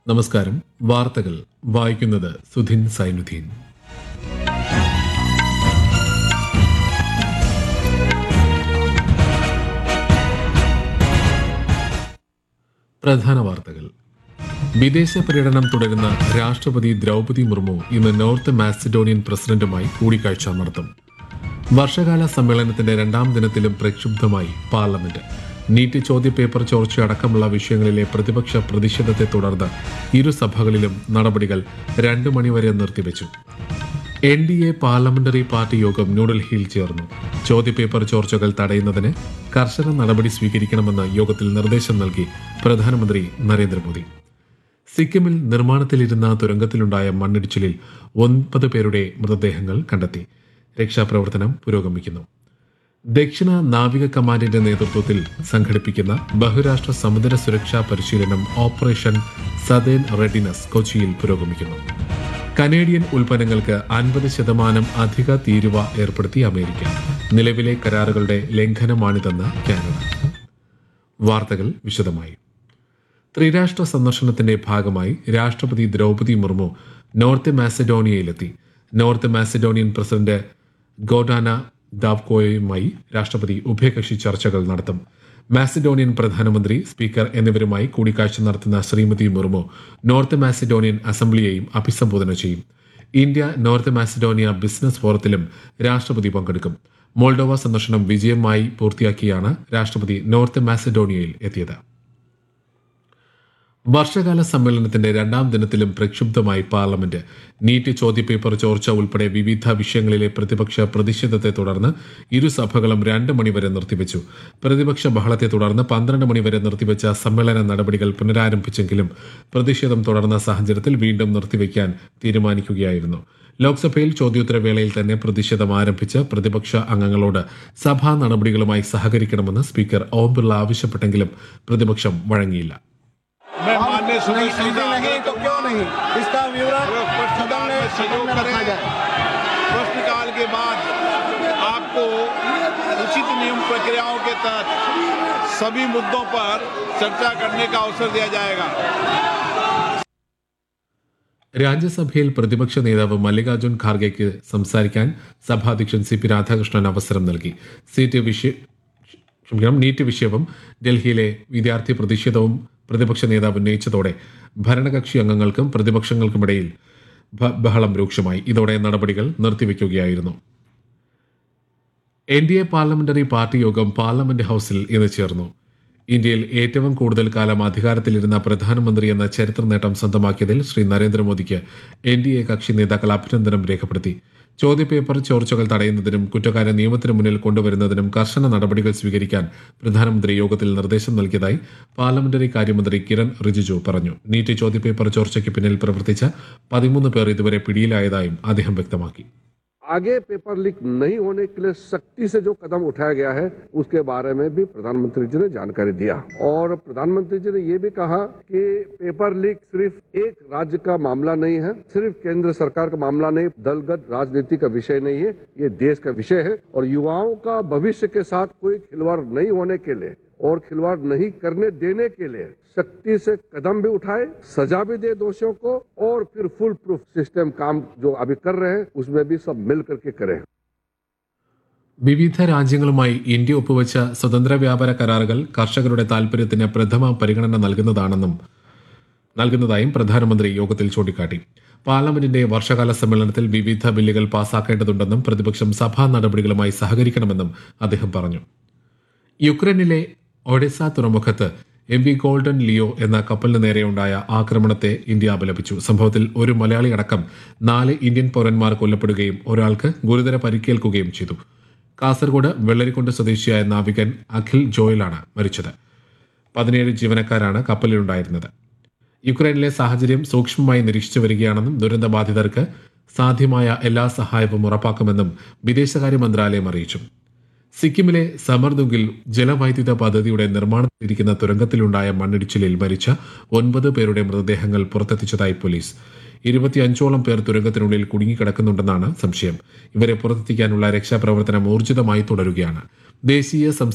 നമസ്കാരം വാർത്തകൾ വായിക്കുന്നത് സുധിൻ സൈനുദ്ദീൻ പ്രധാന വാർത്തകൾ വിദേശ പര്യടനം തുടരുന്ന രാഷ്ട്രപതി ദ്രൗപതി മുർമു ഇന്ന് നോർത്ത് മാസിഡോണിയൻ പ്രസിഡന്റുമായി കൂടിക്കാഴ്ച നടത്തും വർഷകാല സമ്മേളനത്തിന്റെ രണ്ടാം ദിനത്തിലും പ്രക്ഷുബ്ധമായി പാർലമെന്റ് നീറ്റ് ചോദ്യപേപ്പർ ചോർച്ചയടക്കമുള്ള വിഷയങ്ങളിലെ പ്രതിപക്ഷ പ്രതിഷേധത്തെ തുടർന്ന് ഇരു സഭകളിലും നടപടികൾ രണ്ടു മണിവരെ നിർത്തിവെച്ചു N D A parliamentary party യോഗം ന്യൂഡൽഹിയിൽ ചേർന്നു ചോദ്യപേപ്പർ ചോർച്ചകൾ തടയുന്നതിന് കർശന നടപടി സ്വീകരിക്കണമെന്ന് യോഗത്തിൽ നിർദ്ദേശം നൽകി പ്രധാനമന്ത്രി നരേന്ദ്രമോദി സിക്കിമിൽ നിർമ്മാണത്തിലിരുന്ന തുരങ്കത്തിലുണ്ടായ മണ്ണിടിച്ചിലിൽ ഒൻപത് പേരുടെ മൃതദേഹങ്ങൾ കണ്ടെത്തി രക്ഷാപ്രവർത്തനം പുരോഗമിക്കുന്നു ദക്ഷിണ നാവിക കമാൻഡിന്റെ നേതൃത്വത്തിൽ സംഘടിപ്പിക്കുന്ന ബഹുരാഷ്ട്ര സമുദ്ര സുരക്ഷാ പരിശീലനം ഓപ്പറേഷൻ സദേൻ റെഡിനസ് കൊച്ചിയിൽ പുരോഗമിക്കുന്നു കനേഡിയൻ ഉൽപ്പന്നങ്ങൾക്ക് അൻപത് ശതമാനം അധിക തീരുവ ഏർപ്പെടുത്തി അമേരിക്ക നിലവിലെ കരാറുകളുടെ ലംഘനമാണിതെന്ന് കാനഡ വാർത്തകൾ വിശദമായി ത്രിരാഷ്ട്ര സന്ദർശനത്തിന്റെ ഭാഗമായി രാഷ്ട്രപതി ദ്രൗപതി മുർമു നോർത്ത് മാസഡോണിയയിലെത്തി നോർത്ത് മാസഡോണിയൻ പ്രസിഡന്റ് ഗോഡാന ദാവ്കോയുമായി രാഷ്ട്രപതി ഉഭയകക്ഷി ചർച്ചകൾ നടത്തും മാസിഡോണിയൻ പ്രധാനമന്ത്രി സ്പീക്കർ എന്നിവരുമായി കൂടിക്കാഴ്ച നടത്തുന്ന ശ്രീമതി മുർമു നോർത്ത് മാസിഡോണിയൻ അസംബ്ലിയെയും അഭിസംബോധന ചെയ്യും ഇന്ത്യ നോർത്ത് മാസിഡോണിയ ബിസിനസ് ഫോറത്തിലും രാഷ്ട്രപതി പങ്കെടുക്കും മോൾഡോവ സന്ദർശനം വിജയമായി പൂർത്തിയാക്കിയാണ് രാഷ്ട്രപതി നോർത്ത് മാസിഡോണിയയിൽ എത്തിയത് വർഷകാല സമ്മേളനത്തിന്റെ രണ്ടാം ദിനത്തിലും പ്രക്ഷുബ്ധമായി പാർലമെന്റ് നീറ്റ് ചോദ്യപേപ്പർ ചോർച്ച ഉൾപ്പെടെ വിവിധ വിഷയങ്ങളിലെ പ്രതിപക്ഷ പ്രതിഷേധത്തെ തുടർന്ന് ഇരു സഭകളും രണ്ട് മണിവരെ നിർത്തിവെച്ചു പ്രതിപക്ഷ ബഹളത്തെ തുടർന്ന് പന്ത്രണ്ട് മണിവരെ നിർത്തിവെച്ച സമ്മേളന നടപടികൾ പുനരാരംഭിച്ചെങ്കിലും പ്രതിഷേധം തുടർന്ന സാഹചര്യത്തിൽ വീണ്ടും നിർത്തിവെക്കാൻ തീരുമാനിക്കുകയായിരുന്നു ലോക്സഭയിൽ ചോദ്യോത്തരവേളയിൽ തന്നെ പ്രതിഷേധം ആരംഭിച്ച പ്രതിപക്ഷ അംഗങ്ങളോട് സഭാ നടപടികളുമായി സഹകരിക്കണമെന്ന് സ്പീക്കർ ഓം ബിർള ആവശ്യപ്പെട്ടെങ്കിലും പ്രതിപക്ഷം വഴങ്ങിയില്ല मैं माननीय नहीं सुनील नहीं सिन्हा नहीं तो क्यों नहीं इसका विवरण सदन में सदन में रखा जाए प्रश्नकाल के बाद आपको उचित नियम प्रक्रियाओं के तहत सभी मुद्दों पर चर्चा करने का अवसर दिया जाएगा രാജ്യസഭയിൽ പ്രതിപക്ഷ നേതാവ് മല്ലികാർജ്ജുൻ ഖാർഗെക്ക് സംസാരിക്കാൻ സഭാധ്യക്ഷൻ സി പി രാധാകൃഷ്ണൻ അവസരം നൽകി സീറ്റ് വിഷയ ക്ഷമിക്കണം നീറ്റ് വിഷയവും ഡൽഹിയിലെ വിദ്യാർത്ഥി പ്രതിഷേധവും പ്രതിപക്ഷ നേതാവ് ഉന്നയിച്ചതോടെ ഭരണകക്ഷി അംഗങ്ങൾക്കും പ്രതിപക്ഷങ്ങൾക്കുമിടയിൽ ബ- ബഹളം രൂക്ഷമായി ഇതോടെ നടപടികൾ നിർത്തിവെക്കുകയായിരുന്നു N D A parliamentary party യോഗം പാർലമെന്റ് ഹൌസിൽ ഇന്ന് ചേർന്നു ഇന്ത്യയിൽ ഏറ്റവും കൂടുതൽ കാലം അധികാരത്തിലിരുന്ന പ്രധാനമന്ത്രി എന്ന ചരിത്ര നേട്ടം സ്വന്തമാക്കിയതിൽ ശ്രീ നരേന്ദ്രമോദിക്ക് എൻ ഡി എ കക്ഷി നേതാക്കൾ അഭിനന്ദനം രേഖപ്പെടുത്തി ചോദ്യപേപ്പർ ചോർച്ചകൾ തടയുന്നതിനും കുറ്റക്കാരെ നിയമത്തിന് മുന്നിൽ കൊണ്ടുവരുന്നതിനും കർശന നടപടികൾ സ്വീകരിക്കാൻ പ്രധാനമന്ത്രി യോഗത്തിൽ നിർദ്ദേശം നൽകിയതായി പാർലമെന്ററി കാര്യമന്ത്രി കിരൺ റിജിജു പറഞ്ഞു നീറ്റ് ചോദ്യപേപ്പർ ചോർച്ചയ്ക്ക് പിന്നിൽ പ്രവർത്തിച്ച പതിമൂന്ന് പേർ ഇതുവരെ പിടിയിലായതായും അദ്ദേഹം വ്യക്തമാക്കി आगे पेपर लीक नहीं होने के लिए सख्ती से जो कदम उठाया गया है उसके बारे में भी प्रधानमंत्री जी ने जानकारी दिया और प्रधानमंत्री जी ने ये भी कहा कि पेपर लीक सिर्फ एक राज्य का मामला नहीं है सिर्फ केंद्र सरकार का मामला नहीं दलगत राजनीति का विषय नहीं है ये देश का विषय है और युवाओं का भविष्य के साथ कोई खिलवाड़ नहीं होने के लिए और खिलवाड़ नहीं करने देने के लिए सख्ती से कदम भी उठाए सजा भी दे दोषियों को और फिर फुल प्रूफ सिस्टम काम जो अभी कर रहे हैं उसमें भी सब मिल करके करें വിവിധ രാജ്യങ്ങളുമായി ഇന്ത്യ ഒപ്പുവെച്ച സ്വതന്ത്ര വ്യാപാര കരാറുകൾ കർഷകരുടെ താൽപര്യത്തിന് പ്രഥമ പരിഗണന നൽകുന്നതാണെന്നും നൽകുന്നതായും പ്രധാനമന്ത്രി യോഗത്തിൽ ചൂണ്ടിക്കാട്ടി പാർലമെന്റിന്റെ വർഷകാല സമ്മേളനത്തിൽ വിവിധ ബില്ലുകൾ പാസാക്കേണ്ടതുണ്ടെന്നും പ്രതിപക്ഷം സഭാ നടപടികളുമായി സഹകരിക്കണമെന്നും അദ്ദേഹം പറഞ്ഞു യുക്രൈനിലെ ഒഡെസ തുറമുഖത്ത് എം വി ഗോൾഡൻ ലിയോ എന്ന കപ്പലിന് നേരെയുണ്ടായ ആക്രമണത്തെ ഇന്ത്യ അപലപിച്ചു സംഭവത്തിൽ ഒരു മലയാളി അടക്കം നാല് ഇന്ത്യൻ പൗരന്മാർ കൊല്ലപ്പെടുകയും ഒരാൾക്ക് ഗുരുതര പരിക്കേൽക്കുകയും ചെയ്തു കാസർഗോഡ് വെള്ളരിക്കുണ്ട് സ്വദേശിയായ നാവികൻ അഖിൽ ജോയലാണ് മരിച്ചത് പതിനേഴ് ജീവനക്കാരാണ് കപ്പലിലുണ്ടായിരുന്നത് യുക്രൈനിലെ സാഹചര്യം സൂക്ഷ്മമായി നിരീക്ഷിച്ചു വരികയാണെന്നും ദുരന്തബാധിതർക്ക് സാധ്യമായ എല്ലാ സഹായവും ഉറപ്പാക്കുമെന്നും വിദേശകാര്യ മന്ത്രാലയം അറിയിച്ചു സിക്കിമിലെ സമർദുഗിൽ ജലവൈദ്യുത പദ്ധതിയുടെ നിർമ്മാണത്തിലിരിക്കുന്ന തുരങ്കത്തിലുണ്ടായ മണ്ണിടിച്ചിലിൽ മരിച്ച ഒൻപത് പേരുടെ മൃതദേഹങ്ങൾ പുറത്തെത്തിച്ചതായി പോലീസ് ഇരുപത്തിയഞ്ചോളം പേർ തുരങ്കത്തിനുള്ളിൽ കുടുങ്ങിക്കിടക്കുന്നുണ്ടെന്നാണ് സംശയം ഇവരെ പുറത്തെത്തിക്കാനുള്ള രക്ഷാപ്രവർത്തനം ഊർജിതമായി തുടരുകയാണ് ദേശീയ സംസ്ഥാന